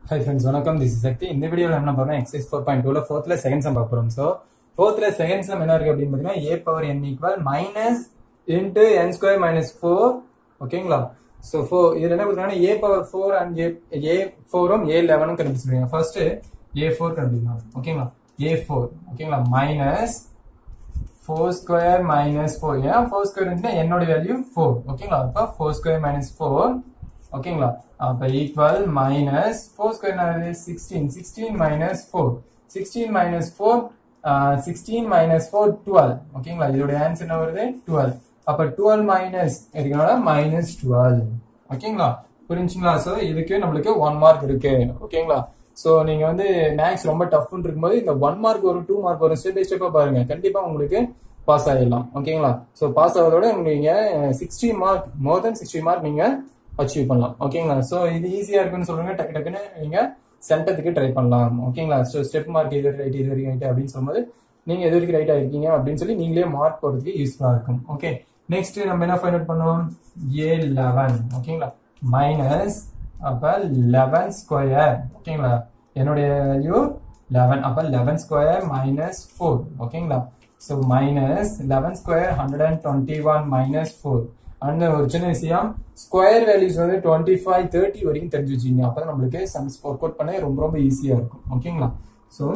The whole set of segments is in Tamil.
ஹை ஃப்ரெண்ட்ஸ் வணக்கம் திஸ் இஸ் சக்தி இந்த வீடியோவில் என்ன பார்க்கணும் எக்ஸைஸ் ஃபோர் பாயிண்ட் டூல ஃபோர்த்ல செகண்ட் சம் பார்க்க போறோம் ஸோ ஃபோர்த்ல செகண்ட் சம் என்ன இருக்கு அப்படின்னு பார்த்தீங்கன்னா A power N equal minus into N square minus four ஓகேங்களா ஸோ ஃபோர் இதில் என்ன கொடுத்தாங்கன்னா A power four and A A ஃபோரும் ஏ லெவனும் கண்டுபிடிச்சிருக்கீங்க ஃபர்ஸ்ட் ஏ ஃபோர் கண்டுபிடிக்கலாம் ஓகேங்களா ஏ ஃபோர் ஓகேங்களா minus four square minus four ஏன் ஃபோர் ஸ்கொயர் இருந்துச்சுன்னா என்னோட வேல்யூ ஃபோர் ஓகேங்களா அப்போ ஃபோர் ஸ்கொயர் மைனஸ் ஃபோர் ஓகேங்களா அப்போ equal minus four square sixteen sixteen minus four sixteen minus four sixteen minus four twelve ஓகேங்களா இதோட ஆன்சர் என்ன வருது டுவெல் அப்போ டுவெல் மைனஸ் இருக்கனால மைனஸ் டுவெல் ஓகேங்களா புரிஞ்சுங்களா ஸோ இதுக்கு நம்மளுக்கு ஒன் மார்க் இருக்கு ஓகேங்களா ஸோ நீங்க வந்து மேக்ஸ் ரொம்ப டஃப்னு இருக்கும்போது இந்த ஒன் மார்க் வரும் டூ மார்க் வரும் ஸ்டெப் பை ஸ்டெப்பா பாருங்க கண்டிப்பா உங்களுக்கு பாஸ் ஆகிடலாம் ஓகேங்களா ஸோ பாஸ் ஆகிறதோட நீங்க sixty mark more then sixty mark நீங்க அச்சீவ் பண்ணலாம் ஓகேங்களா ஸோ இது ஈஸியா இருக்குன்னு சொல்லுங்க டக்கு டக்குன்னு நீங்க சென்டத்துக்கு ட்ரை பண்ணலாம் ஓகேங்களா ஸோ ஸ்டெப் மார்க் இது ரைட் இது வரைக்கும் ரைட் அப்படின்னு சொல்லும்போது நீங்க எது வரைக்கும் ரைட்டா இருக்கீங்க அப்படின்னு சொல்லி நீங்களே மார்க் போடுறதுக்கு யூஸ்ஃபுல்லா இருக்கும் ஓகே நெக்ஸ்ட் நம்ம என்ன ஃபைண்ட் அவுட் பண்ணுவோம் ஏ லெவன் ஓகேங்களா மைனஸ் அப்ப லெவன் ஸ்கொயர் ஓகேங்களா என்னுடைய வேல்யூ லெவன் அப்ப லெவன் ஸ்கொயர் மைனஸ் ஃபோர் ஓகேங்களா so minus eleven square hundred and twenty one minus four and ஒரு சின்ன விஷயம் ஸ்கொயர் வேல்யூஸ் வந்து டுவெண்ட்டி ஃபைவ் தேர்ட்டி வரைக்கும் தெரிஞ்சு வச்சுங்க அப்போ நம்மளுக்கு சம்ஸ் ஒர்க் அவுட் பண்ண ரொம்ப ரொம்ப ஈஸியாக இருக்கும் ஓகேங்களா so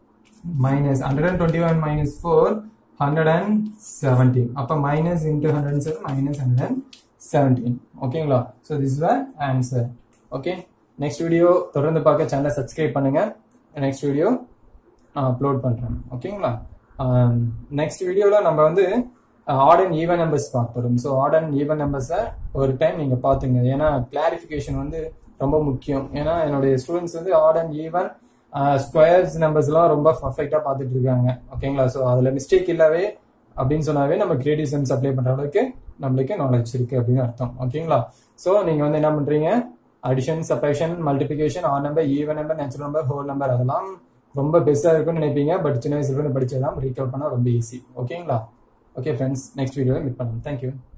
minus hundred and twenty one minus four hundred and seventeen அப்போ minus into hundred and seven minus hundred and seventeen ஓகேங்களா so this the answer okay next video தொடர்ந்து பார்க்க சேனலை சப்ஸ்கிரைப் பண்ணுங்க நெக்ஸ்ட் வீடியோ நான் அப்லோட் பண்ணுறேன் ஓகேங்களா நெக்ஸ்ட் வீடியோவில் நம்ம வந்து ஆட் அண்ட் ஈவன் நம்பர்ஸ் பார்க்க போகிறோம் ஸோ ஆட் அண்ட் ஈவன் நம்பர்ஸை ஒரு டைம் நீங்கள் பார்த்துங்க ஏன்னா கிளாரிஃபிகேஷன் வந்து ரொம்ப முக்கியம் ஏன்னா என்னுடைய ஸ்டூடெண்ட்ஸ் வந்து ஆட் அண்ட் ஈவன் ஸ்கொயர்ஸ் நம்பர்ஸ்லாம் ரொம்ப பர்ஃபெக்டாக பார்த்துட்டு இருக்காங்க ஓகேங்களா ஸோ அதில் மிஸ்டேக் இல்லவே அப்படின்னு சொன்னாவே நம்ம கிரியேட்டிவ் சென்ஸ் அப்ளை பண்ணுற அளவுக்கு நம்மளுக்கு நாலேஜ் இருக்கு அப்படின்னு அர்த்தம் ஓகேங்களா ஸோ நீங்கள் வந்து என்ன பண்ணுறீங்க addition subtraction multiplication or number even number natural number whole number அதெல்லாம் ரொம்ப பெஸ்ட்டாக இருக்கும்னு நினைப்பீங்க பட் சின்ன வயசுல இருந்து படிச்சதெல்லாம் ரீகவர் பண்ணால் ரொம்ப ஈஸி ஓகேங்களா ஓகே ஃப்ரெண்ட்ஸ் நெக்ஸ்ட் வீடியோவில் மீட் பண்ணலாம் தேங்க்யூ